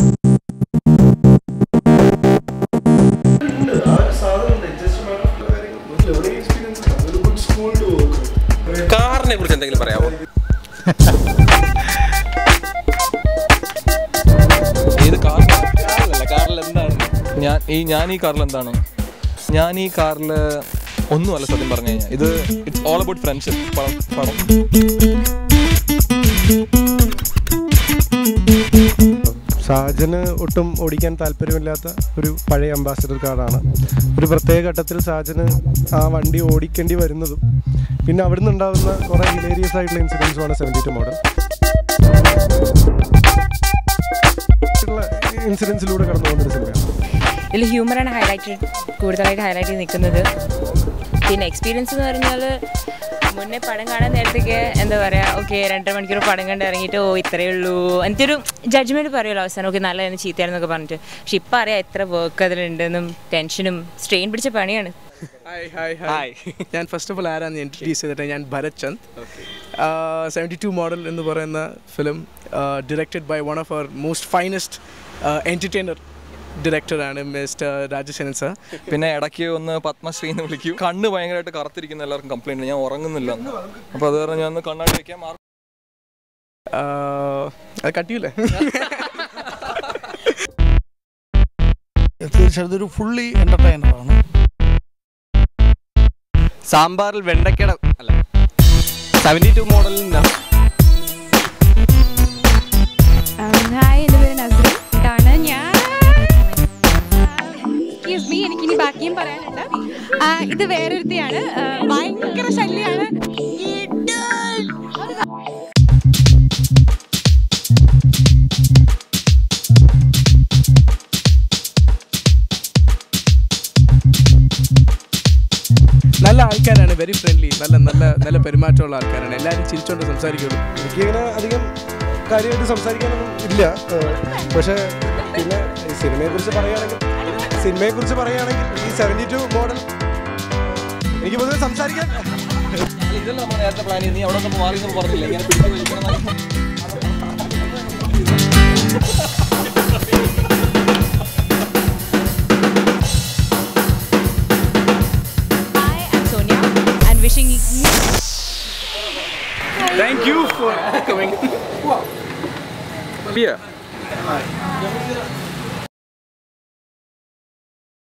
കാറിനെ കുറിച്ച് എന്തെങ്കിലും പറയാമോ ഏത് കാർ കാറിലല്ല കാറിൽ എന്താണ് ഞാൻ ഈ ഞാൻ ഈ കാറിൽ എന്താണ് ഞാൻ ഈ കാറിൽ ഒന്നുമല്ല സത്യം പറഞ്ഞു കഴിഞ്ഞാൽ ഇത് ഇറ്റ്സ് ഓൾ അബൌട്ട് ഫ്രണ്ട്ഷിപ്പ് പടം പടം ഷാജന് ഒട്ടും ഓടിക്കാൻ താല്പര്യമില്ലാത്ത ഒരു പഴയ അംബാസഡർ കാറാണ് ഒരു പ്രത്യേക ഘട്ടത്തിൽ ഷാജന് ആ വണ്ടി ഓടിക്കേണ്ടി വരുന്നതും പിന്നെ അവിടുന്ന് ഉണ്ടാകുന്ന കുറേ ഹിലേരിയസ് ആയിട്ടുള്ള ഇൻസിഡൻസുമാണ് സെവൻറ്റി ടു മോഡൽ ഇൻസിഡൻസിലൂടെ കടന്നു പോകുന്നൊരു സിനിമയാണ് ഇതിൽ ഹ്യൂമറാണ് ഹൈലൈറ്റഡ് കൂടുതലായിട്ട് ഹൈലൈറ്റ് ചെയ്ത് നിൽക്കുന്നത് പിന്നെ എക്സ്പീരിയൻസ് എന്ന് പറഞ്ഞാൽ മുന്നേ പടം കാണാൻ നേരത്തേക്ക് എന്താ പറയുക ഓക്കെ രണ്ടര മണിക്കൂർ പടം കണ്ട് ഇറങ്ങിയിട്ട് ഓ ഇത്രയേ ഉള്ളൂ എനിക്കൊരു ജഡ്ജ്മെൻറ്റ് പറയുമല്ലോ അവസാനം ഓക്കെ നല്ലതെന്ന് ചീത്തയാണെന്നൊക്കെ പറഞ്ഞിട്ട് പക്ഷെ ഇപ്പം അറിയാം എത്ര വർക്ക് അതിലുണ്ടെന്നും ടെൻഷനും സ്ട്രെയിൻ പിടിച്ച പണിയാണ് ഹായ് ഹായ് ഹായ് ഞാൻ ഫസ്റ്റ് ഓഫ് ഓൾ ആരാന്ന് ഇൻട്രൊഡ്യൂസ് ചെയ്തിട്ട് ഞാൻ Bharath Chand seventy two model എന്ന് പറയുന്ന film directed by one of our most finest entertainer ഡയറക്ടറാണ് മിസ്റ്റർ രാജശേനൻ സർ പിന്നെ ഇടയ്ക്ക് ഒന്ന് പത്മശ്രീ എന്ന് വിളിക്കും കണ്ണ് ഭയങ്കരമായിട്ട് കറുത്തിരിക്കുന്ന എല്ലാവർക്കും കംപ്ലൈൻറ്റ് ഞാൻ ഉറങ്ങുന്നില്ല അപ്പോൾ അത് കാരണം ഞാൻ ഒന്ന് കണ്ണാടി വയ്ക്കാൻ മാറി അത് കട്ടിയില്ലേ തീർച്ചയായിട്ടും ഇതൊരു ഫുള്ളി എൻ്റർടൈനറാണ് സാമ്പാറിൽ വെണ്ടയ്ക്കട അല്ല സെവൻറ്റി ടു മോഡലിൽ ഹായ് എൻ്റെ പേര് നസ്രി ഇതാണ് ഞാൻ എക്സ്ക്യൂസ് മീ എനിക്കിനി ബാക്കിയും പറയാനുണ്ട് ആ, ഇത് വേറൊരുത്തിയാണ് ആ, ഭയങ്കര ശല്യമാണ് നല്ല ആൾക്കാരാണ് വെരി ഫ്രണ്ട്ലി നല്ല നല്ല നല്ല പെരുമാറ്റമുള്ള ആൾക്കാരാണ് എല്ലാവരും ചിരിച്ചുകൊണ്ട് സംസാരിക്കുള്ളൂ എനിക്കിങ്ങനെ അധികം കാര്യമായിട്ട് സംസാരിക്കാനൊന്നും ഇല്ല ഏഹ് പക്ഷേ പിന്നെ ഈ സിനിമയെക്കുറിച്ച് പറയുകയാണെങ്കിൽ സിനിമയെക്കുറിച്ച് പറയുകയാണെങ്കിൽ ഈ സെവൻറ്റി ടു മോഡൽ എനിക്ക് പൊതുവെ സംസാരിക്കാൻ ഇതല്ല നമ്മൾ നേരത്തെ പ്ലാൻ ചെയ്ത് നീ അവിടെ ഒന്ന് മാറി എന്ന് പറഞ്ഞില്ല ഇങ്ങനെ പിടിച്ച് വലിക്കണം എന്നൊക്കെ. Hi I Sonia and wishing you thank you for coming Yeah.